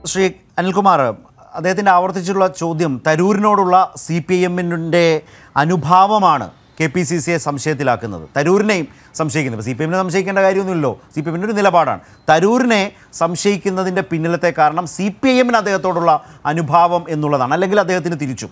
ശ്രീ അനിൽകുമാർ അദ്ദേഹത്തിൻ്റെ ആവർത്തിച്ചുള്ള ചോദ്യം തരൂരിനോടുള്ള സി പി എമ്മിൻ്റെ അനുഭാവമാണ് കെ പി സി സിയെ സംശയത്തിലാക്കുന്നത് തരൂരിനെയും സംശയിക്കുന്നത് സി പി എമ്മിനെ സംശയിക്കേണ്ട കാര്യമൊന്നുമില്ലല്ലോ സി പി എമ്മിൻ്റെ ഒരു നിലപാടാണ് തരൂരിനെ സംശയിക്കുന്നതിൻ്റെ പിന്നിലത്തെ കാരണം സി പി ഐ എമ്മിന് അദ്ദേഹത്തോടുള്ള അനുഭാവം എന്നുള്ളതാണ് അല്ലെങ്കിൽ അദ്ദേഹത്തിന് തിരിച്ചു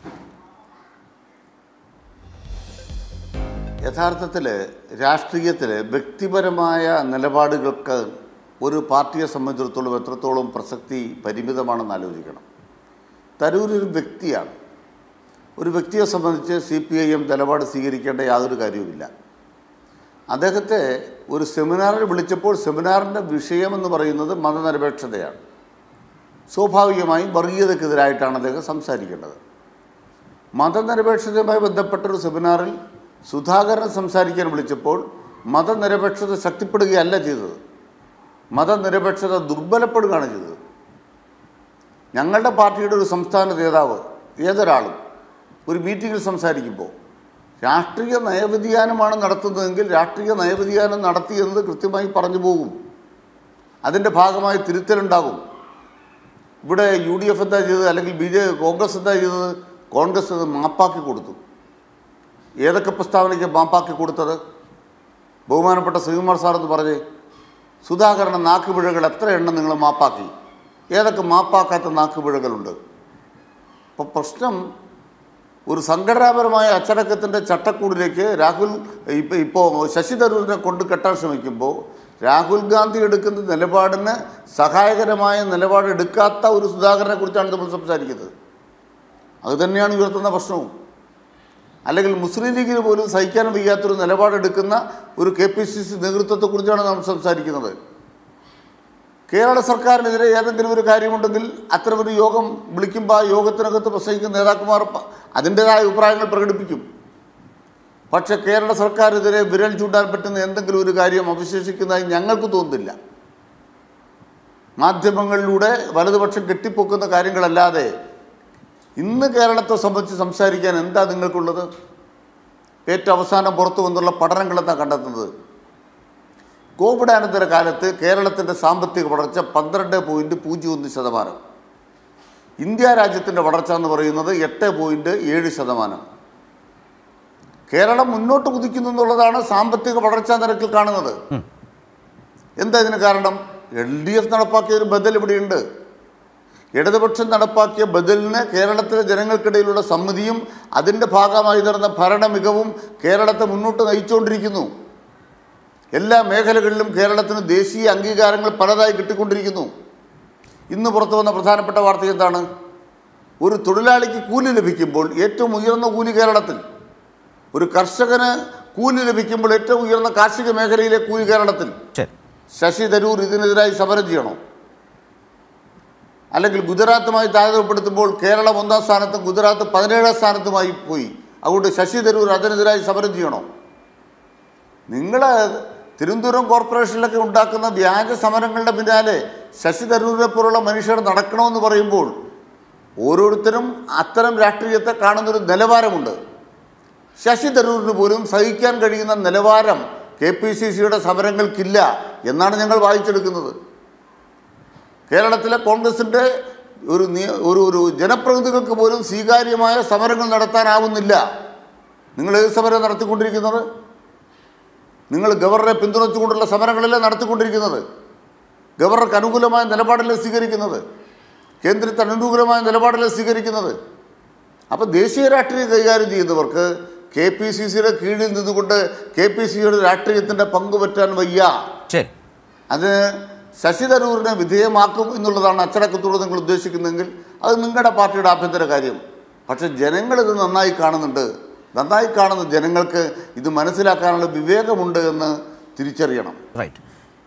യഥാർത്ഥത്തിൽ രാഷ്ട്രീയത്തിൽ വ്യക്തിപരമായ നിലപാടുകൾക്ക് ഒരു പാർട്ടിയെ സംബന്ധിച്ചിടത്തോളം എത്രത്തോളം പ്രസക്തി പരിമിതമാണെന്ന് ആലോചിക്കണം തരൂർ ഒരു വ്യക്തിയാണ് ഒരു വ്യക്തിയെ സംബന്ധിച്ച് സി പി ഐ എം നിലപാട് സ്വീകരിക്കേണ്ട യാതൊരു കാര്യവുമില്ല അദ്ദേഹത്തെ ഒരു സെമിനാറിൽ വിളിച്ചപ്പോൾ സെമിനാറിൻ്റെ വിഷയമെന്ന് പറയുന്നത് മതനിരപേക്ഷതയാണ് സ്വാഭാവികമായും വർഗീയതക്കെതിരായിട്ടാണ് അദ്ദേഹം സംസാരിക്കേണ്ടത് മതനിരപേക്ഷതയുമായി ബന്ധപ്പെട്ടൊരു സെമിനാറിൽ സുധാകരൻ സംസാരിക്കാൻ വിളിച്ചപ്പോൾ മതനിരപേക്ഷത ശക്തിപ്പെടുകയല്ല ചെയ്തത് മതനിരപേക്ഷത ദുർബലപ്പെടുകയാണ് ചെയ്തത് ഞങ്ങളുടെ പാർട്ടിയുടെ ഒരു സംസ്ഥാന നേതാവ് ഏതൊരാളും ഒരു മീറ്റിങ്ങിൽ സംസാരിക്കുമ്പോൾ രാഷ്ട്രീയ നയവ്യതിയാനമാണ് നടത്തുന്നതെങ്കിൽ രാഷ്ട്രീയ നയവ്യതിയാനം നടത്തിയെന്നത് കൃത്യമായി പറഞ്ഞു പോകും അതിൻ്റെ ഭാഗമായി തിരുത്തലുണ്ടാകും ഇവിടെ യു ഡി എഫ് എന്താ ചെയ്തത് അല്ലെങ്കിൽ ബി ജെ കോൺഗ്രസ് എന്താ ചെയ്തത് കോൺഗ്രസ് അത് മാപ്പാക്കി കൊടുത്തു ഏതൊക്കെ പ്രസ്താവനയ്ക്ക് മാപ്പാക്കി കൊടുത്തത് ബഹുമാനപ്പെട്ട ശ്രീകുമാർ സാർ എന്ന് പറഞ്ഞേ സുധാകരൻ നാക്കുപിഴകൾ എത്ര എണ്ണം നിങ്ങൾ മാപ്പാക്കി ഏതൊക്കെ മാപ്പാക്കാത്ത നാക്കുപിഴകളുണ്ട് അപ്പോൾ പ്രശ്നം ഒരു സംഘടനാപരമായ അച്ചടക്കത്തിൻ്റെ ചട്ടക്കൂടിലേക്ക് രാഹുൽ ഇപ്പോൾ ഇപ്പോൾ ശശി തരൂരിനെ കൊണ്ട് കെട്ടാൻ ശ്രമിക്കുമ്പോൾ രാഹുൽ ഗാന്ധി എടുക്കുന്ന നിലപാടിന് സഹായകരമായ നിലപാടെടുക്കാത്ത ഒരു സുധാകരനെ കുറിച്ചാണ് നമ്മൾ സംസാരിക്കുന്നത് അത് തന്നെയാണ് ഉയർത്തുന്ന പ്രശ്നവും അല്ലെങ്കിൽ മുസ്ലിം ലീഗിന് പോലും സഹിക്കാൻ വയ്യാത്തൊരു നിലപാടെടുക്കുന്ന ഒരു കെ പി സി സി നേതൃത്വത്തെക്കുറിച്ചാണ് നാം സംസാരിക്കുന്നത് കേരള സർക്കാരിനെതിരെ ഏതെങ്കിലും ഒരു കാര്യമുണ്ടെങ്കിൽ അത്തരമൊരു യോഗം വിളിക്കുമ്പോൾ ആ യോഗത്തിനകത്ത് പ്രസംഗിക്കുന്ന നേതാക്കന്മാർ പ- അതിൻ്റെതായ അഭിപ്രായങ്ങൾ പ്രകടിപ്പിക്കും പക്ഷേ കേരള സർക്കാരിനെതിരെ വിരൽ ചൂണ്ടാൻ പറ്റുന്ന എന്തെങ്കിലും ഒരു കാര്യം അവശേഷിക്കുന്നതായി ഞങ്ങൾക്ക് തോന്നുന്നില്ല മാധ്യമങ്ങളിലൂടെ വലതുപക്ഷം കെട്ടിപ്പൊക്കുന്ന കാര്യങ്ങളല്ലാതെ ഇന്ന് കേരളത്തെ സംബന്ധിച്ച് സംസാരിക്കാൻ എന്താ നിങ്ങൾക്കുള്ളത് ഏറ്റവും അവസാനം പുറത്തു വന്നുള്ള പഠനങ്ങളെന്താ കണ്ടെത്തുന്നത് കോവിഡാനന്തര കാലത്ത് കേരളത്തിൻ്റെ സാമ്പത്തിക വളർച്ച പന്ത്രണ്ട് പോയിൻറ്റ് പൂജ്യം ഒന്ന് ശതമാനം ഇന്ത്യ രാജ്യത്തിൻ്റെ വളർച്ച എന്ന് പറയുന്നത് എട്ട് പോയിൻറ്റ് ഏഴ് ശതമാനം കേരളം മുന്നോട്ട് കുതിക്കുന്നു എന്നുള്ളതാണ് സാമ്പത്തിക വളർച്ചാ നിരക്കിൽ കാണുന്നത് എന്താ ഇതിന് കാരണം എൽ ഡി എഫ് നടപ്പാക്കിയ ഒരു ബദൽ ഇവിടെയുണ്ട് ഇടതുപക്ഷം നടപ്പാക്കിയ ബദലിന് കേരളത്തിലെ ജനങ്ങൾക്കിടയിലുള്ള സമ്മതിയും അതിൻ്റെ ഭാഗമായി നടന്ന ഭരണ മികവും കേരളത്തെ മുന്നോട്ട് നയിച്ചുകൊണ്ടിരിക്കുന്നു എല്ലാ മേഖലകളിലും കേരളത്തിന് ദേശീയ അംഗീകാരങ്ങൾ പലതായി കിട്ടിക്കൊണ്ടിരിക്കുന്നു ഇന്ന് പുറത്തു വന്ന പ്രധാനപ്പെട്ട വാർത്ത എന്താണ് ഒരു തൊഴിലാളിക്ക് കൂലി ലഭിക്കുമ്പോൾ ഏറ്റവും ഉയർന്ന കൂലി കേരളത്തിൽ ഒരു കർഷകന് കൂലി ലഭിക്കുമ്പോൾ ഏറ്റവും ഉയർന്ന കാർഷിക മേഖലയിലെ കൂലി കേരളത്തിൽ ശരി ശശി തരൂർ ഇതിനെതിരായി സമരം ചെയ്യണോ അല്ലെങ്കിൽ ഗുജറാത്തുമായി താരതമ്യപ്പെടുത്തുമ്പോൾ കേരളം ഒന്നാം സ്ഥാനത്തും ഗുജറാത്ത് പതിനേഴാം സ്ഥാനത്തുമായി പോയി അതുകൊണ്ട് ശശി തരൂർ അതിനെതിരായി സമരം ചെയ്യണോ നിങ്ങൾ തിരുവനന്തപുരം കോർപ്പറേഷനിലൊക്കെ ഉണ്ടാക്കുന്ന വ്യാജ സമരങ്ങളുടെ പിന്നാലെ ശശി തരൂരിനെ പോലുള്ള മനുഷ്യർ നടക്കണമെന്ന് പറയുമ്പോൾ ഓരോരുത്തരും അത്തരം രാഷ്ട്രീയത്തെ കാണുന്നൊരു നിലവാരമുണ്ട് ശശി തരൂരിന് പോലും സഹിക്കാൻ കഴിയുന്ന നിലവാരം കെ പി സി സിയുടെ സമരങ്ങൾക്കില്ല എന്നാണ് ഞങ്ങൾ വായിച്ചെടുക്കുന്നത് കേരളത്തിലെ കോൺഗ്രസിൻ്റെ ഒരു നിയ- ഒരു ഒരു ജനപ്രതിനിധികൾക്ക് പോലും സ്വീകാര്യമായ സമരങ്ങൾ നടത്താനാവുന്നില്ല നിങ്ങൾ ഏത് സമരം നടത്തിക്കൊണ്ടിരിക്കുന്നത് നിങ്ങൾ ഗവർണറെ പിന്തുണച്ചുകൊണ്ടുള്ള സമരങ്ങളല്ലേ നടത്തിക്കൊണ്ടിരിക്കുന്നത് ഗവർണർക്ക് അനുകൂലമായ നിലപാടല്ലേ സ്വീകരിക്കുന്നത് കേന്ദ്രത്തിന് അനുകൂലമായ നിലപാടല്ലേ സ്വീകരിക്കുന്നത് അപ്പോൾ ദേശീയ രാഷ്ട്രീയം കൈകാര്യം ചെയ്യുന്നവർക്ക് കെ പി സി സിയുടെ കീഴിൽ നിന്നുകൊണ്ട് കെ പി സി സിയുടെ രാഷ്ട്രീയത്തിൻ്റെ പങ്ക് പറ്റാൻ വയ്യ ശരി അത് ശശി തരൂരിനെ വിധേയമാക്കും എന്നുള്ളതാണ് അച്ചടക്കത്തോട് നിങ്ങൾ ഉദ്ദേശിക്കുന്നതെങ്കിൽ അത് നിങ്ങളുടെ പാർട്ടിയുടെ ആഭ്യന്തര കാര്യം പക്ഷെ ജനങ്ങളിത് നന്നായി കാണുന്നുണ്ട് നന്നായി കാണുന്ന ജനങ്ങൾക്ക് ഇത് മനസ്സിലാക്കാനുള്ള വിവേകമുണ്ട് എന്ന് തിരിച്ചറിയണം റൈറ്റ്